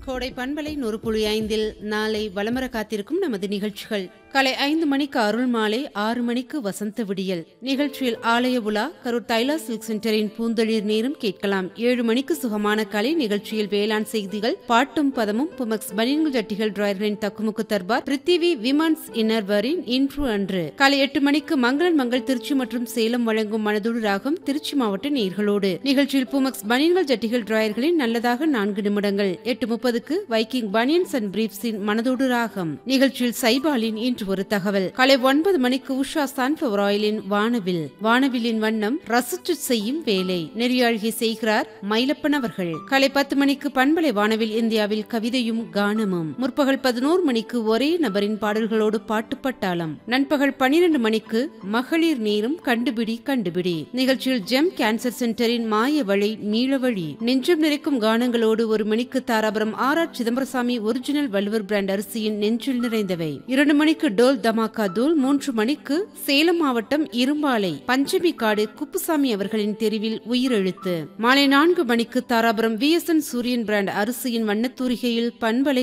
கோடை பண்பலை நூறு புள்ளி ஐந்தில் நாளை வலமர காத்திருக்கும் நமது நிகழ்ச்சிகள் காலை ஐந்து மணிக்கு அருள் மாலை ஆறு மணிக்கு வசந்த விடியல் நிகழ்ச்சியில் ஆலய உலா கரூர் தைலா சில்க் சென்டரின் பூந்தளிர் நேரம் கேட்கலாம் ஏழு மணிக்கு சுகமான கலை நிகழ்ச்சியில் வேளாண் செய்திகள் பாட்டும் பதமும் புமக்ஸ் பனியன்கள் ஜட்டிகள் டிராயர்களின் தக்குமுக்கு தர்பார் பிருத்திவி விமான்ஸ் இன்னர்வரின் இன்று அன்று காலை எட்டு மணிக்கு மங்களன் மங்கள் திருச்சி மற்றும் சேலம் வழங்கும் மனதோடு ராகம் திருச்சி மாவட்ட நேர்களோடு நிகழ்ச்சியில் புமக்ஸ் பனியன்கள் ஜட்டிகள் டிராயர்களின் நல்லதாக நான்கு நிமிடங்கள் எட்டு முப்பதுக்கு வைக்கிங் பனியன்ஸ் அண்ட் பிரீப்ஸின் மனதோடு ராகம் நிகழ்ச்சியில் சைபாலின் இன்று ஒரு தகவல் காலை ஒன்பது மணிக்கு உஷா சன்ஃபிளவர் ஆயிலின் வானவில் வானவிலின் வண்ணம் ரசிச்சு செய்யும் வேலை நெறியாழ்கை செய்கிறார் மயிலப்பன் அவர்கள் காலை பத்து மணிக்கு பண்பலை வானவில் இந்தியாவில் கவிதையும் கானமும் முற்பகல் பதினோரு மணிக்கு ஒரே நபரின் பாடல்களோடு பாட்டு பட்டாளம் நண்பகல் பனிரெண்டு மணிக்கு மகளிர் நேரம் கண்டுபிடி கண்டுபிடி நிகழ்ச்சியில் ஜெம் கேன்சர் சென்டரின் மாய வழி மீள வழி நெஞ்சம் நிறைக்கும் கானங்களோடு ஒரு மணிக்கு Dharapuram R R Chidambarasamy original Valluvar brand அரிசியின் நெஞ்சில் நிறைந்தவை இரண்டு மணிக்கு டோல் தமாக்கா தூள் மூன்று மணிக்கு சேலம் மாவட்டம் இரும்பாலை பஞ்சமி காடு குப்புசாமி அவர்களின் தெருவில் உயிரெழுத்து மாலை நான்கு மணிக்கு தாராபுரம் வி எஸ் என் சூரியன் பிராண்ட் அரிசியின் வண்ணத்தூரிகையில் பண்பலை